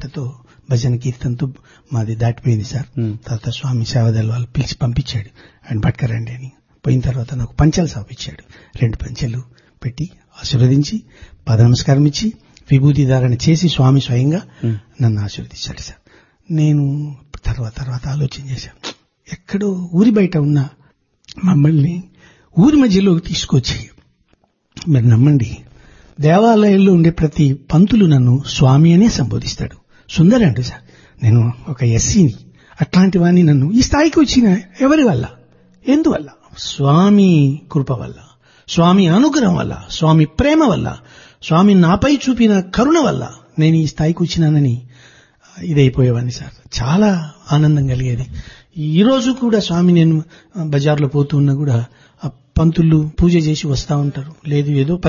పాటతో భజన కీర్తనతో మాది దాటిపోయింది సార్ Hmm. తర్వాత స్వామి సేవదల్ వాళ్ళు పిలిచి పంపించాడు ఆయన పట్టుకరండి అని పోయిన తర్వాత నాకు పంచలు సాపించాడు రెండు పంచెలు పెట్టి ఆశీర్వదించి పద నమస్కారం ఇచ్చి విభూతి ధారణ చేసి స్వామి స్వయంగా Hmm. నన్ను ఆశీర్వదించాడు సార్ నేను తర్వాత తర్వాత ఆలోచన చేశాను ఎక్కడో ఊరి బయట ఉన్న మమ్మల్ని ఊరి మధ్యలోకి తీసుకొచ్చి మీరు నమ్మండి దేవాలయంలో ఉండే ప్రతి పంతులు నన్ను స్వామి అనే సంబోధిస్తాడు సుందర్ అంటే సార్ నేను ఒక ఎస్సీని అట్లాంటి వాడిని నన్ను ఈ స్థాయికి వచ్చిన ఎవరి వల్ల ఎందువల్ల స్వామి కృప వల్ల స్వామి అనుగ్రహం వల్ల స్వామి ప్రేమ వల్ల స్వామి నాపై చూపిన కరుణ వల్ల నేను ఈ స్థాయికి వచ్చినానని ఇదైపోయేవాడిని సార్ చాలా ఆనందం కలిగేది ఈ రోజు కూడా స్వామి నేను బజార్లో పోతూ ఉన్నా కూడా ఆ పంతులు పూజ చేసి వస్తా ఉంటారు లేదు ఏదో